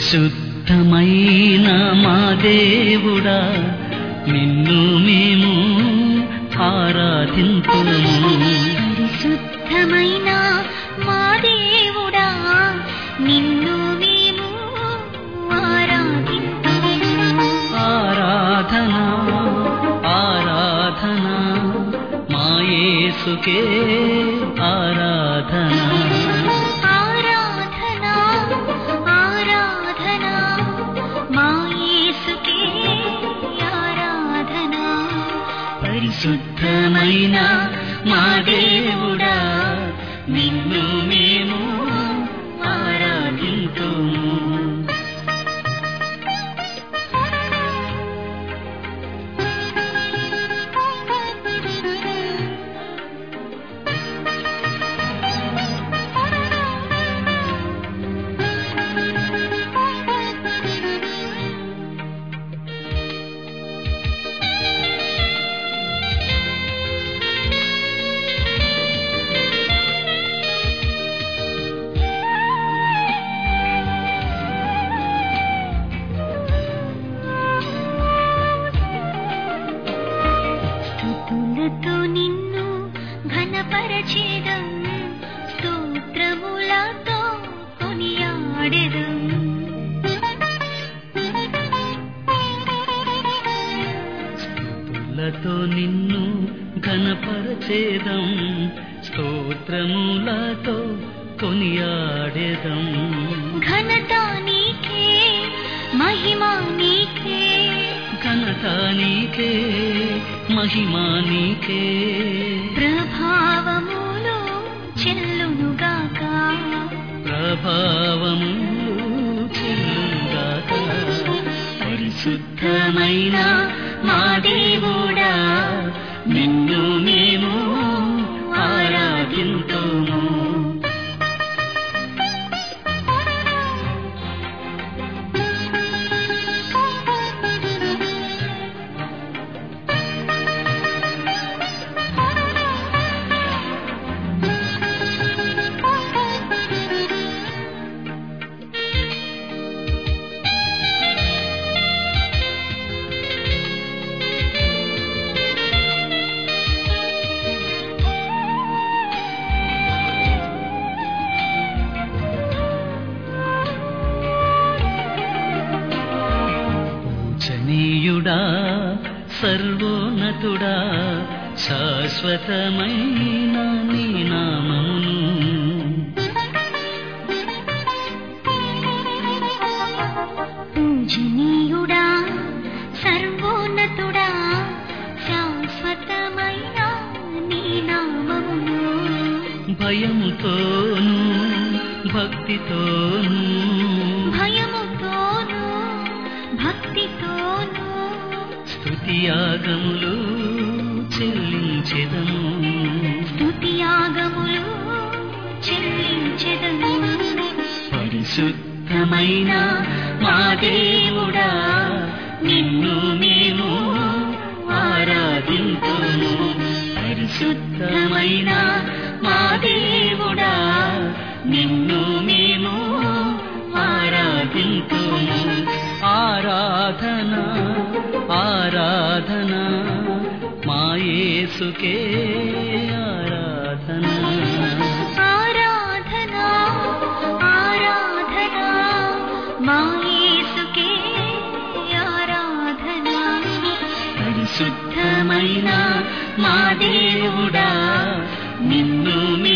పరిశుద్ధమైన మా దేవుడా నిన్ను మేము ఆరాధింతుము పరిశుద్ధమైన మా దేవుడా నిన్ను మేము ఆరాధింతుము ఆరాధన ఆరాధన మా యేసుకే ఆరాధన ఆరాధన ఆరాధన మా యేసుకే ఆరాధన పరిశుద్ధమైన మా దేవుడా నిన్ను మేము ఆరాధింతుము స్తుతులతో నిన్ను ఘనపరచేదం స్తోత్రములతో కొనియాడెదం స్తుతులతో నిన్ను ఘనపరచేదం స్తోత్రములతో కొనియాడేదం ఘనత నీకే మహిమ నీకే ఘనత నీకే మహిమా నీకే ప్రభావములు చెల్లునుగాక ప్రభావము చెల్లుగాక పరిశుద్ధమైన మా దేవుడా నిన్ను మేము ఆరాధింతుము పూజనీయుడా సర్వోన్నతుడా శాశ్వతమైన నీ నామమును పూజనీయుడా సర్వోన్నతుడా శాశ్వతమైన నీ నామమును భయముతోను భక్తితోను భయముతోను భక్తితోను స్తుతియాగములు చెల్లించెదము స్తుతియాగములు చెల్లించెదను పరిశుద్ధమైన మా దేవుడా నిన్ను మేము ఆరాధింతుము పరిశుద్ధమైన మా దేవుడా నిన్ను మేము ఆరాధింతుము ఆరాధన ఆరాధన మా యేసుకే ఆరాధన ఆరాధన ఆరాధన మా యేసుకే ఆరాధన పరిశుద్ధమైన మా దేవుడా నిన్ను